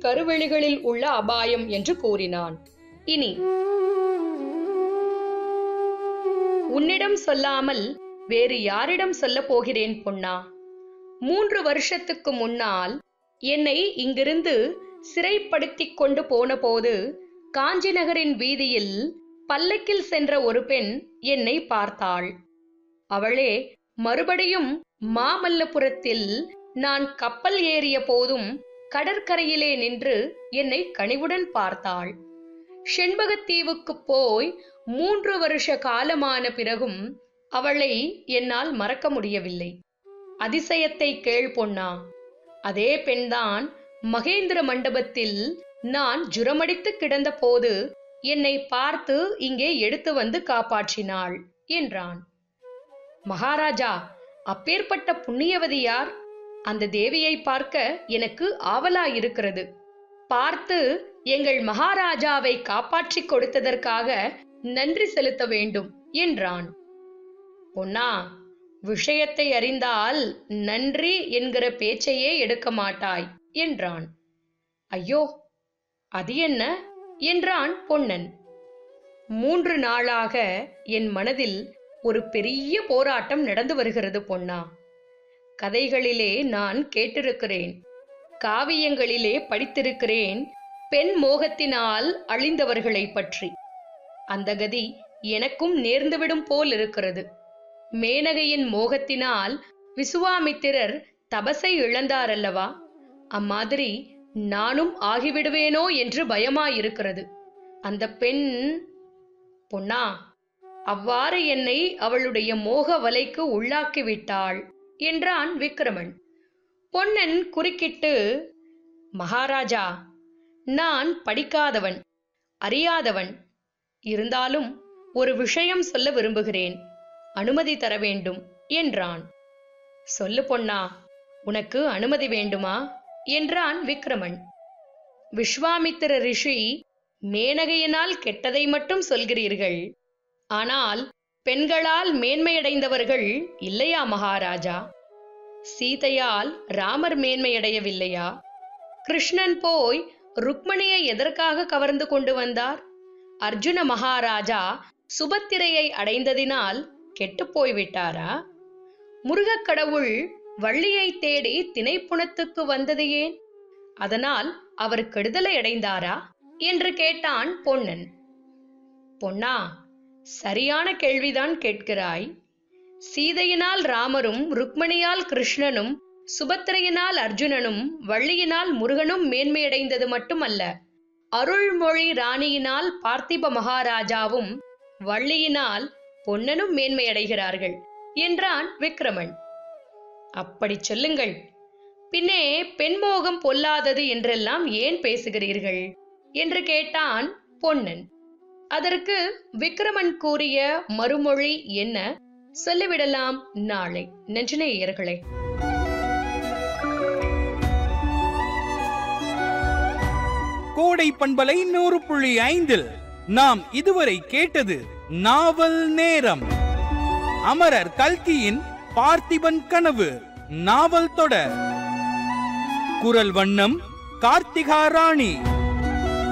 கருவெளிகளில் உள்ள அபாயம் என்று கூறினான் இனி உன்னிடம் சொல்லாமல் வேறு யாரிடம் சொல்லப் போகிறேன் பொன்னா மூன்று வருஷத்துக்கு முன்னால் என்னை இங்கிருந்து சிறைப்படுத்திக் கொண்டு போனபோது காஞ்சி நகரின் வீதியில் பல்லக்கில் சென்ற ஒரு பெண் என்னை பார்த்தாள் அவளே மறுபடியும் மாமல்லபுரத்தில் நான் கப்பல் ஏறிய போதும் கடற்கரையிலே நின்று என்னை கனிவுடன் பார்த்தாள் செண்பகத்தீவுக்குப் போய் மூன்று வருஷ காலமான பிறகும் அவளை என்னால் மறக்க முடியவில்லை அதிசயத்தை கேள் பொன்னா அதே பெண்தான் மகேந்திர மண்டபத்தில் நான் ஜுரமடித்து கிடந்த போது என்னை பார்த்து இங்கே எடுத்து வந்து காப்பாற்றினாள் என்றான் மகாராஜா அப்பேற்பட்ட புண்ணியவதி யார் அந்த தேவியை பார்க்க எனக்கு ஆவலாயிருக்கிறது பார்த்து எங்கள் மகாராஜாவை காப்பாற்றிக் கொடுத்ததற்காக நன்றி செலுத்த வேண்டும் என்றான் பொன்னா விஷயத்தை அறிந்தால் நன்றி என்கிற பேச்சையே எடுக்க மாட்டாய் என்றான் ஐயோ அது என்ன என்றான் பொன்னன் மூன்று நாளாக என் மனதில் ஒரு பெரிய போராட்டம் நடந்து வருகிறது பொன்னா கதைகளிலே நான் கேட்டிருக்கிறேன் காவியங்களிலே படித்திருக்கிறேன் பெண் மோகத்தினால் அழிந்தவர்களை பற்றி அந்த கதி எனக்கும் நேர்ந்துவிடும் போல் இருக்கிறது மேனகையின் மோகத்தினால் விசுவாமித்திரர் தபசை இழந்தாரல்லவா அம்மாதிரி நானும் ஆகிவிடுவேனோ என்று பயமாயிருக்கிறது அந்த பெண் பொன்னா அவ்வாறு என்னை அவளுடைய மோக வலைக்கு உள்ளாக்கி விட்டாள் என்றான் விக்ரமன் பொன்னன் குறுக்கிட்டு மகாராஜா நான் படிக்காதவன் அறியாதவன் இருந்தாலும் ஒரு விஷயம் சொல்ல விரும்புகிறேன் அனுமதி தர வேண்டும் என்றான் சொல்லு பொன்னா உனக்கு அனுமதி வேண்டுமா என்றான் விக்ரமன் விஸ்வாமித்திர ரிஷி மேனகையினால் கெட்டதை மட்டும் சொல்கிறீர்கள் ஆனால் பெண்களால் மேன்மையடைந்தவர்கள் இல்லையா மகாராஜா சீதையால் ராமர் மேன்மையடையவில்லையா கிருஷ்ணன் போய் ருக்மணியை எதற்காக கவர்ந்து கொண்டு வந்தார் அர்ஜுன மகாராஜா சுபத்திரையை அடைந்ததினால் கெட்டுப் போய்விட்டாரா முருகக் கடவுள் வள்ளியை தேடி திணைப்புணத்துக்கு வந்தது ஏன் அதனால் அவர் கெடுதலை அடைந்தாரா என்று கேட்டான் பொன்னன் பொன்னா சரியான கேள்விதான் கேட்கிறாய் சீதையினால் ராமரும் ருக்மணியால் கிருஷ்ணனும் சுபத்திரையினால் அர்ஜுனனும் வள்ளியினால் முருகனும் மேன்மையடைந்தது மட்டுமல்ல அருள்மொழி ராணியினால் பார்த்திப மகாராஜாவும் வள்ளியினால் பொன்னனும் மேன்மையடைகிறார்கள் என்றான் விக்ரமன் அப்படி சொல்லுங்கள் பின்னே பெண்மோகம் பொல்லாதது என்றெல்லாம் ஏன் பேசுகிறீர்கள் என்று கேட்டான் பொன்னன் அதற்கு விக்ரமன் கூறிய மறுமொழி என்ன சொல்லிவிடலாம் நாளை நெஞ்சநேயர்களே கோடை பண்பலை நூறு புள்ளி ஐந்தில் நாம் இதுவரை கேட்டது நாவல் நேரம் அமரர் கல்கியின் பார்த்திபன் கனவு நாவல் தொடர் குரல் வண்ணம் கார்த்திகா ராணி